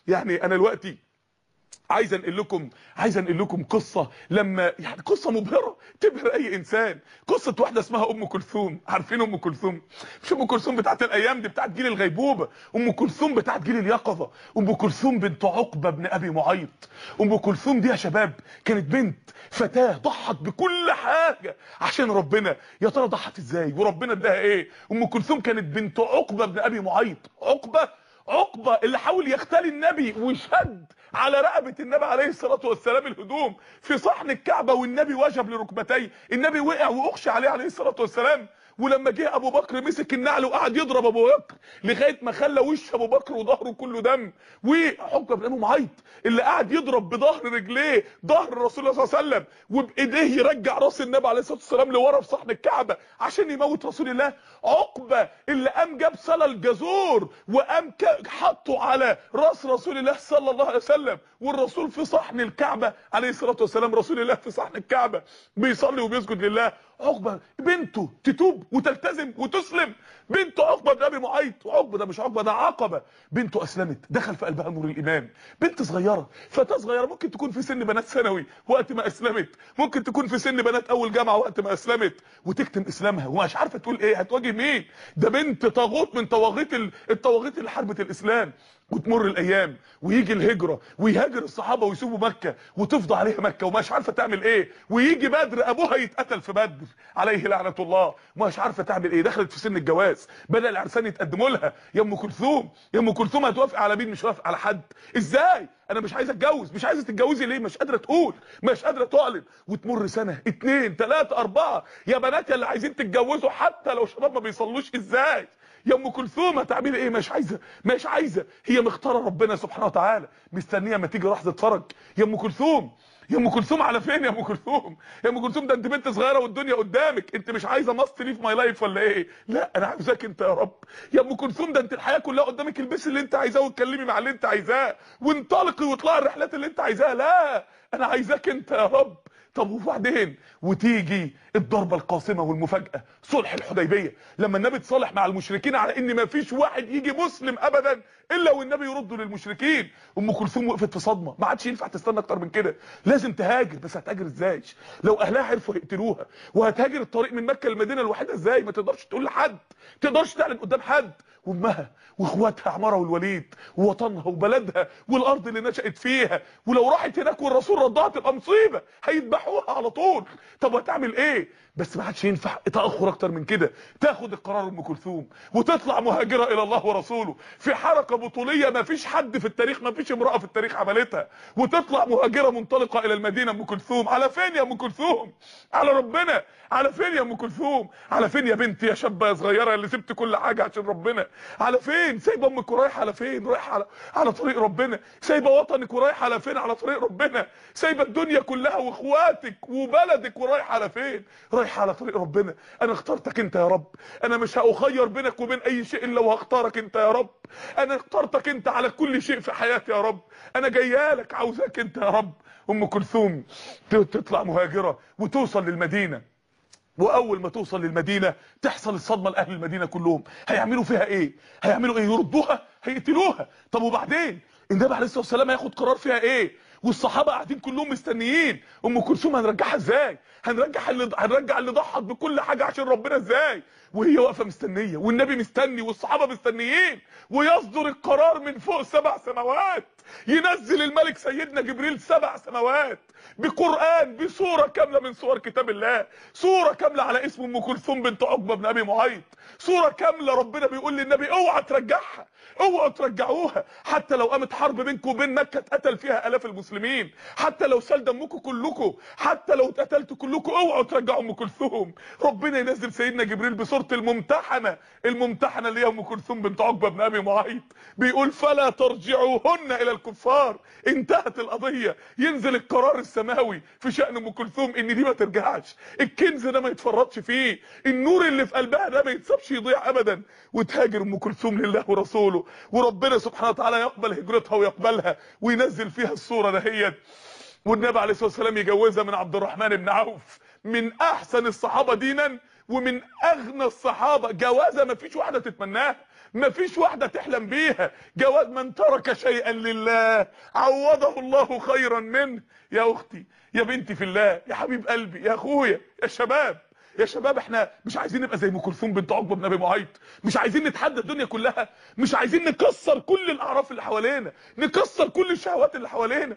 يعني انا دلوقتي عايز انقل لكم عايز انقل لكم قصه لما يعني قصه مبهره تبهر اي انسان قصه واحده اسمها ام كلثوم عارفين ام كلثوم مش ام كلثوم بتاعت الايام دي بتاعت جيل الغيبوبه ام كلثوم بتاعت جيل اليقظه ام كلثوم بنت عقبه بن ابي معيط ام كلثوم دي يا شباب كانت بنت فتاه ضحت بكل حاجه عشان ربنا يا ترى ضحت ازاي وربنا اداها ايه ام كلثوم كانت بنت عقبه بن ابي معيط عقبه عقبه اللي حاول يختال النبي وشد على رقبه النبي عليه الصلاه والسلام الهدوم في صحن الكعبه والنبي وجب لركبتيه النبي وقع واغشى عليه عليه الصلاه والسلام ولما جه ابو بكر مسك النعل وقعد يضرب ابو بكر لغايه ما خلى وش ابو بكر وظهره كله دم وحكم بن ابي معيط اللي قعد يضرب بظهر رجليه ظهر الرسول صلى الله عليه وسلم وبايديه يرجع راس النبي عليه الصلاه والسلام لورا في صحن الكعبه عشان يموت رسول الله عقبه اللي قام جاب صلى الجزور وقام حطه على راس رسول الله صلى الله عليه وسلم والرسول في صحن الكعبه عليه الصلاه والسلام رسول الله في صحن الكعبه بيصلي وبيسجد لله عقبه بنته تتوب وتلتزم وتسلم بنت عقبه بن ابي معيط وعقبه ده مش عقبه ده عقبه بنته اسلمت دخل في قلبها نور الايمان بنت صغيره فتاه صغيره ممكن تكون في سن بنات ثانوي وقت ما اسلمت ممكن تكون في سن بنات اول جامعه وقت ما اسلمت وتكتم اسلامها ومش عارفه تقول ايه هتواجه مين ده بنت طاغوت من طواغيت الطواغيت اللي حاربت الاسلام وتمر الايام ويجي الهجره ويهاجر الصحابه ويسيبوا مكه وتفضى عليها مكه ومش عارفه تعمل ايه ويجي بدر ابوها يتقتل في بدر عليه لعنه الله ومش عارفه تعمل ايه دخلت في سن الجواز بدا العرسان يتقدموا لها يا ام كلثوم يا ام كلثوم هتوافق على مين مش هتوافق على حد ازاي انا مش عايزه اتجوز مش عايزه تتجوزي ليه مش قادره تقول مش قادره تعلن وتمر سنه اتنين تلاته اربعه يا بنات يا اللي عايزين تتجوزوا حتى لو شباب ما بيصلوش ازاي يا ام كلثوم هتعملي ايه مش عايزه مش عايزه هي مختاره ربنا سبحانه وتعالى مستنيه ما تيجي لحظه فرج يا ام كلثوم يا ام كلثوم على فين يا ام كلثوم يا ام كلثوم ده انت بنت صغيره والدنيا قدامك انت مش عايزه ماست ليف ماي لايف ولا ايه لا انا عاوزاك انت يا رب يا ام كلثوم ده انت الحياه كلها قدامك البسي اللي انت عايزاه واتكلمي مع اللي انت عايزاه وانطلقي واطلعي الرحلات اللي انت عايزاها لا انا عايزاك انت يا رب طب وبعدين وتيجي الضربه القاصمه والمفاجاه صلح الحديبيه لما النبي اتصالح مع المشركين على ان ما فيش واحد يجي مسلم ابدا الا والنبي يرده للمشركين ام كلثوم وقفت في صدمه ما عادش ينفع تستنى اكتر من كده لازم تهاجر بس هتهاجر ازاي لو اهلها عرفوا يقتلوها وهتهاجر الطريق من مكه للمدينه الوحيده ازاي ما تقدرش تقول لحد ما تقدرش تعلن قدام حد وامها واخواتها عماره والوليد ووطنها وبلدها والارض اللي نشأت فيها ولو راحت هناك والرسول ردها تبقى مصيبه هيذبحوها على طول طب هتعمل ايه بس ما عادش ينفع تاخر اكتر من كده تاخد القرار ام كلثوم وتطلع مهاجره الى الله ورسوله في حركه بطوليه ما فيش حد في التاريخ ما فيش امراه في التاريخ عملتها وتطلع مهاجره منطلقه الى المدينه ام كلثوم على فين يا ام كلثوم على ربنا على فين يا ام كلثوم على فين يا بنتي يا شابه يا صغيره اللي سبت كل حاجه عشان ربنا على فين سايبه امك ورايحه على فين رايحه على على طريق ربنا سايبه وطنك ورايحه على فين على طريق ربنا سايبه الدنيا كلها واخواتك وبلدك ورايحه على فين رايحه على طريق ربنا انا اخترتك انت يا رب انا مش هاخير بينك وبين اي شيء الا وهختارك انت يا رب انا اخترتك انت على كل شيء في حياتي يا رب انا جايالك عاوزاك انت يا رب ام كلثوم تطلع مهاجره وتوصل للمدينه واول ما توصل للمدينه تحصل الصدمه لاهل المدينه كلهم هيعملوا فيها ايه هيعملوا ايه يردوها هيقتلوها طب وبعدين النبي عليه الصلاه والسلام هياخد قرار فيها ايه والصحابه قاعدين كلهم مستنيين ام كلثوم هنرجعها ازاي هنرجع اللي هنرجع اللي ضحت بكل حاجه عشان ربنا ازاي وهي واقفه مستنيه والنبي مستني والصحابه مستنيين ويصدر القرار من فوق سبع سماوات ينزل الملك سيدنا جبريل سبع سماوات بقران بصوره كامله من صور كتاب الله صوره كامله على اسم ام كلثوم بنت عقبه بن ابي معيط صوره كامله ربنا بيقول للنبي اوعى ترجعها اوعوا ترجعوها حتى لو قامت حرب بينكم وبين مكه اتقتل فيها الاف المسلمين حتى لو سال دمكم كلكم حتى لو اتقتلتوا كلكم اوعوا ترجعوا ام كلثوم ربنا ينزل سيدنا جبريل بصوره الممتحنه الممتحنه اللي هي ام كلثوم بنت عقبه بن ابي معيط بيقول فلا ترجعوهن الى الكفار انتهت القضيه ينزل القرار السماوي في شان ام كلثوم ان دي ما ترجعش الكنز ده ما يتفرطش فيه النور اللي في قلبها ده ما يتسابش يضيع ابدا وتهاجر ام كلثوم لله ورسوله وربنا سبحانه وتعالى يقبل هجرتها ويقبلها وينزل فيها الصوره دهيت والنبي عليه الصلاه والسلام يجوزها من عبد الرحمن بن عوف من احسن الصحابه دينا ومن اغنى الصحابه جوازه ما فيش واحده تتمناها ما فيش واحده تحلم بيها جواز من ترك شيئا لله عوضه الله خيرا منه يا اختي يا بنتي في الله يا حبيب قلبي يا اخويا يا شباب يا شباب احنا مش عايزين نبقى زي ام كلثوم بنت عقبه بن ابي معيط مش عايزين نتحدى الدنيا كلها مش عايزين نكسر كل الاعراف اللي حوالينا نكسر كل الشهوات اللي حوالينا